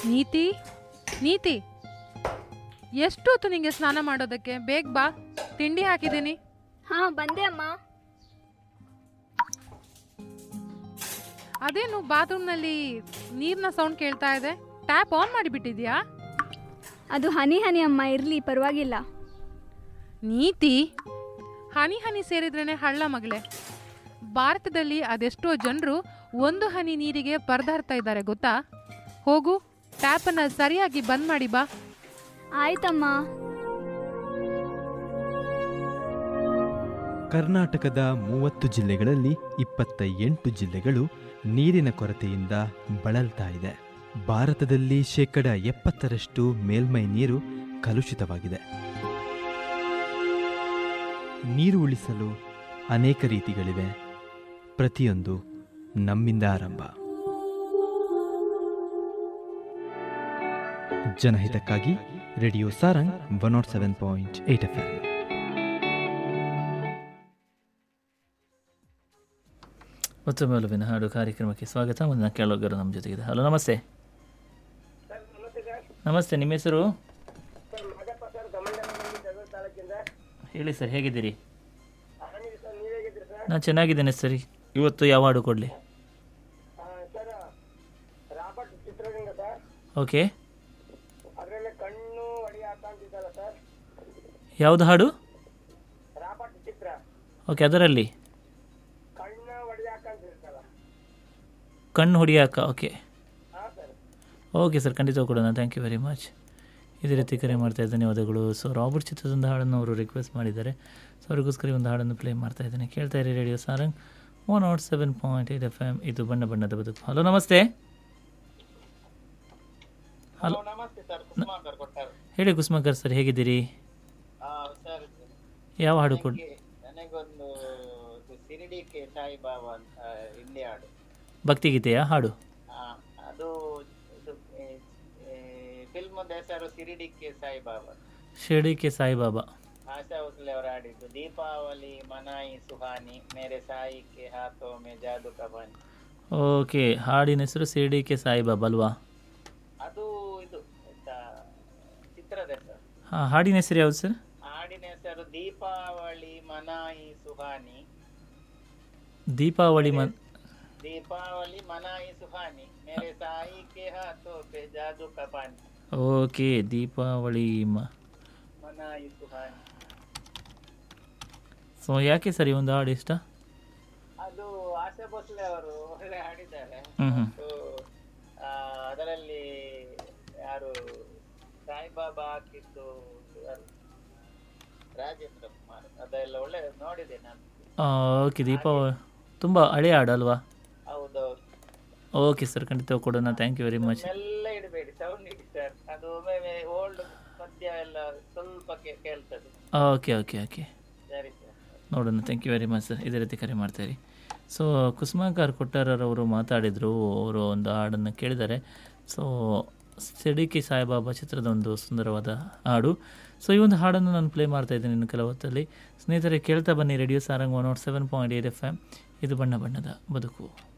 ನೀತಿ ನೀತಿ ಎಷ್ಟೊತ್ತು ನಿಂಗೆ ಸ್ನಾನ ಮಾಡೋದಕ್ಕೆ ಬೇಗ ಬಾ ತಿಂಡಿ ಹಾಕಿದ್ದೀನಿ ಹಾ ಬಂದೆ ಅಮ್ಮ ಅದೇನು ಬಾತ್ರೂಮ್ನಲ್ಲಿ ನೀರಿನ ಸೌಂಡ್ ಕೇಳ್ತಾ ಇದೆ ಟ್ಯಾಪ್ ಆನ್ ಮಾಡಿಬಿಟ್ಟಿದ್ಯಾ ಅದು ಹನಿ ಹನಿ ಅಮ್ಮ ಇರ್ಲಿ ಪರವಾಗಿಲ್ಲ ನೀತಿ ಹನಿ ಹನಿ ಸೇರಿದ್ರೇನೆ ಹಳ್ಳ ಮಗಳೇ ಭಾರತದಲ್ಲಿ ಅದೆಷ್ಟೋ ಜನರು ಒಂದು ಹನಿ ನೀರಿಗೆ ಪರದಾಡ್ತಾ ಇದ್ದಾರೆ ಗೊತ್ತಾ ಹೋಗು ಟ್ಯಾಪನ್ನು ಸರಿಯಾಗಿ ಬಂದ್ ಮಾಡಿ ಬಾ ಆಯ್ತಮ್ಮ ಕರ್ನಾಟಕದ ಮೂವತ್ತು ಜಿಲ್ಲೆಗಳಲ್ಲಿ ಇಪ್ಪತ್ತ ಎಂಟು ಜಿಲ್ಲೆಗಳು ನೀರಿನ ಕೊರತೆಯಿಂದ ಬಳಲ್ತಾ ಇದೆ ಭಾರತದಲ್ಲಿ ಶೇಕಡ ಎಪ್ಪತ್ತರಷ್ಟು ಮೇಲ್ಮೈ ನೀರು ಕಲುಷಿತವಾಗಿದೆ ನೀರು ಉಳಿಸಲು ಅನೇಕ ರೀತಿಗಳಿವೆ ಪ್ರತಿಯೊಂದು ನಮ್ಮಿಂದ ಆರಂಭ ಜನಹಿತಕ್ಕಾಗಿ radio Sarang one nought seven point eight F M ಮತ್ತೊಮ್ಮೆ ಒಲವಿನ ಹಾಡು ಕಾರ್ಯಕ್ರಮಕ್ಕೆ ಸ್ವಾಗತ ಮುಂದಿನ ಕೇಳೋಗರು ನಮ್ಮ ಜೊತೆಗಿದೆ ಹಲೋ ನಮಸ್ತೆ ನಮಸ್ತೆ ನಿಮ್ಮ ಹೆಸರು ಹೇಳಿ ಸರ್ ಹೇಗಿದ್ದೀರಿ ನಾನು ಚೆನ್ನಾಗಿದ್ದೇನೆ ಸರಿ ಇವತ್ತು ಯಾವ ಹಾಡು ಕೊಡಲಿ ಓಕೆ ಅದರಲ್ಲಿ ಕಣ್ಣು ಹೊಡಿ ಹಾಕಂತಿದ್ದಲ್ಲ ಸರ್ ಯಾವುದು ಹಾಡು ರಾಬರ್ಟ್ ಚಿತ್ರ ಓಕೆ ಅದರಲ್ಲಿ ಕಣ್ಣು ಹೊಡಿ ಹಾಕಂತಿರ್ತಲ್ಲ ಕಣ್ಣು ಹೊಡಿಯಾಕ ಓಕೆ ಹಾಂ ಸರ್ ಓಕೆ ಸರ್ ಖಂಡಿತ ಕೊಡೋಣ ಥ್ಯಾಂಕ್ ಯು ವೆರಿ ಮಚ್ ಇದೇ ರೀತಿ ಕರೆ ಮಾಡ್ತಾ ಇದ್ದೀನಿ ಧನ್ಯವಾದಗಳು ಸೊ ರಾಬರ್ಟ್ ಚಿತ್ರದೊಂದು ಹಾಡನ್ನು ಅವರು ರಿಕ್ವೆಸ್ಟ್ ಮಾಡಿದ್ದಾರೆ ಸೊ ಅವ್ರಿಗೋಸ್ಕರ ಈ ಒಂದು ಹಾಡನ್ನು ಪ್ಲೇ ಮಾಡ್ತಾ ಇದ್ದೀನಿ ಕೇಳ್ತಾ ಇರಿ radio Sarang one nought seven point eight F M ಇದು ಬಣ್ಣ ಬಣ್ಣದ ಬದುಕು ಹಲೋ ನಮಸ್ತೆ ಹಲೋ ನಮಸ್ತೆ ಸರ್ ಕುಸುಮಾಕರ್ ಕೊಟ್ಟಾರೆ ಹೇಳಿ ಕುಸುಮಾಕರ್ ಸರ್ ಹೇಗಿದ್ದೀರಿ ಸರ್ ಯಾವ ಹಾಡು ಕೊಡಿ ನನಗೊಂದು ಇದು ಸಿರಿಡಿ ಕೆ ಸಾಯಿಬಾಬಾ ಅಂತ ಹಿಂದಿ ಹಾಡು ಭಕ್ತಿಗೀತೆಯಾ ಹಾಡು ಆ, ಅದು ಇದು ಫಿಲ್ಮ್ ಹೆಸರು ಸಿರಿಡಿ ಕೆ ಸಾಯಿಬಾಬಾ ಶಿರ್ಡಿ ಕೆ ಸಾಯಿಬಾಬಾ ಆಶಾ ಭೋಸ್ಲೆ ಅವರು ಆಡಿದ್ದು ದೀಪಾವಳಿ ಮನಾಯಿ ಸುಹಾನಿ ಮೇರೆ ಸಾಯಿ ಕೆ ಹಾಥೋ ಮೇ ಜಾದು ಕಬಾನಿ ಓಕೆ ಹಾಡಿನ ಹೆಸರು ಶಿರ್ಡಿ ಕೆ ಸಾಯಿಬಾಬಾ ಅಲ್ವಾ ಅದು ಇದು ಆಯ್ತಾ, ಚಿತ್ರದ ಹೆಸರು ಹಾಂ ಹಾಡಿನ ಹೆಸರು ಯಾವುದು ಸರ್ ಹಾಡಿನ ಹೆಸರು ದೀಪಾವಳಿ ಮನಾಯಿ ಸುಹಾನಿ ದೀಪಾವಳಿ ಮನ್ दीपावली मनाई सुहानी मेरे साई के हाथों पे जादू का पानी ಓಕೆ ದೀಪಾವಳಿ ಮ मनाई सुहानी ಸೊ ಯಾಕೆ ಸರ್ ಈ ಒಂದು ಹಾಡು ಇಷ್ಟ ಅದು ಆಶಾ ಭೋಸ್ಲೆ ಅವರು ಒಳ್ಳೆ ಹಾಡಿದ್ದಾರೆ ಹ್ಞೂ ಹ್ಞೂ ಮತ್ತು, ಆ, ಅದರಲ್ಲಿ ಯಾರು ಸಾಯಿಬಾಬಾ ಹಾಕಿದ್ದು ಯಾರು? ರಾಜೇಂದ್ರ ಕುಮಾರ್ ಅದೆಲ್ಲ ಒಳ್ಳೆ ನೋಡಿದೆ ನಾನು ಓಕೆ ದೀಪಾವಳಿ ತುಂಬ ಹಳೆ ಹಾಡು ಅಲ್ವಾ ಹೌದೌದು ಓಕೆ ಸರ್ ಖಂಡಿತ ಕೊಡೋಣ ಥ್ಯಾಂಕ್ ಯು ವೆರಿ ಮಚ್ ಎಲ್ಲ ಇಡಬೇಡಿ ಸೌಂಡ್ ಇಡಿ ಸರ್ ಅದು ಒಮ್ಮೆ ಓಲ್ಡ್ ಪದ್ಯ ಎಲ್ಲ ಸ್ವಲ್ಪ ಕೇ- ಕೇಳ್ತದೆ ಓಕೆ ಓಕೆ ಓಕೆ ಸರಿ ಸರ್ ನೋಡೋಣ thank you very much sir ಇದೇ ರೀತಿ ಕರೆ ಮಾಡ್ತಾಯಿರಿ ಸೊ ಕುಸುಮಾಕರ್ ಕೊಟ್ಟಾರವರು ಮಾತಾಡಿದರು ಅವರು ಒಂದು ಹಾಡನ್ನು ಕೇಳಿದ್ದಾರೆ ಸೊ ಸಿಡಿಕಿ ಸಾಯಿಬಾಬಾ ಚಿತ್ರದ ಒಂದು ಸುಂದರವಾದ ಹಾಡು ಸೊ ಈ ಒಂದು ಹಾಡನ್ನು ನಾನು ಪ್ಲೇ ಮಾಡ್ತಾ ಇದ್ದೀನಿ ಇನ್ನು ಕೆಲವು ಹೊತ್ತಲ್ಲಿ ಸ್ನೇಹಿತರೆ ಕೇಳ್ತಾ ಬನ್ನಿ radio Sarang one nought seven point eight F M ಇದು ಬಣ್ಣ ಬಣ್ಣದ ಬದುಕು